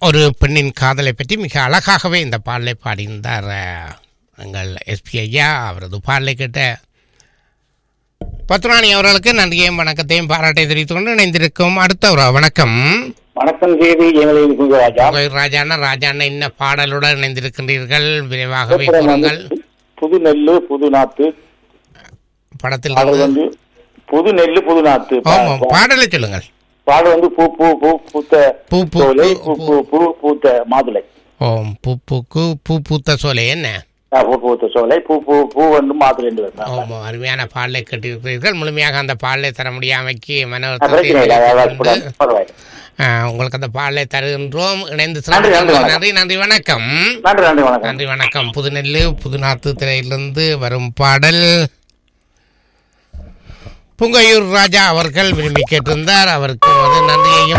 ஒரு பெண்ணின் காதலை பற்றி மிக அழகாகவே இந்த பாடலை பாடியிருந்தார் அஹ், எங்கள் எஸ்பி ஐயா அவரது பாடலை கேட்ட பத்ராணி அவர்களுக்கு நன்றியையும் வணக்கத்தையும் பாராட்டை தெரிவித்துக் கொண்டு இணைந்திருக்கும் அடுத்த ஒரு வணக்கம் வணக்கம் தேவி எங்களின் ராஜா உங்கள் ராஜாண்ணா ராஜாண்ணா என்ன பாடலுடன் இணைந்திருக்கின்றீர்கள் விரைவாகவே அப்புறம் வந்து கூறுங்கள் புது நெல்லு புது நாத்து படத்தில் பாடல் இருந்து- வந்து புது நெல்லு புது நாத்து பா- ஆமாம் பா- பாடலை சொல்லுங்கள் பாடல் வந்து பூ பூ பூ பூத்த பூ பூ சோலை பூ பூ பூ பூ பூத்த மாதுளை ஓம் பூ பூக்கு பூ பூத்த சோலை என்ன ஆ, பூ பூத்த சோலை பூ பூ பூ வந்து மாதுளை என்று வந்தாங்க ஆமாம் அருமையான பாடலை கேட்டிருக்கிறீர்கள் முழுமையாக அந்த பாடலை தர முடியாமைக்கு மன ஆ, வருத்தத்தை பிரச்சனை இல்லை அதாவது தெரிவித்துக் கூட கொண்டு, பரவாயில்லை ஆ, உங்களுக்கு அந்த பாடலை தருகின்றோம் இணைந்து நன்றி, நன்றி, சிறப்பித்த வணக்கம். நன்றி நன்றி வணக்கம் நன்றி நன்றி வணக்கம் நன்றி வணக்கம் புதுநெல்லு புதுநாத்து திரையிலிருந்து வரும் பாடல் புங்கையூர் ராஜா அவர்கள் விரும்பி கேட்டிருந்தார் அவருக்கு வந்து நன்றியையும்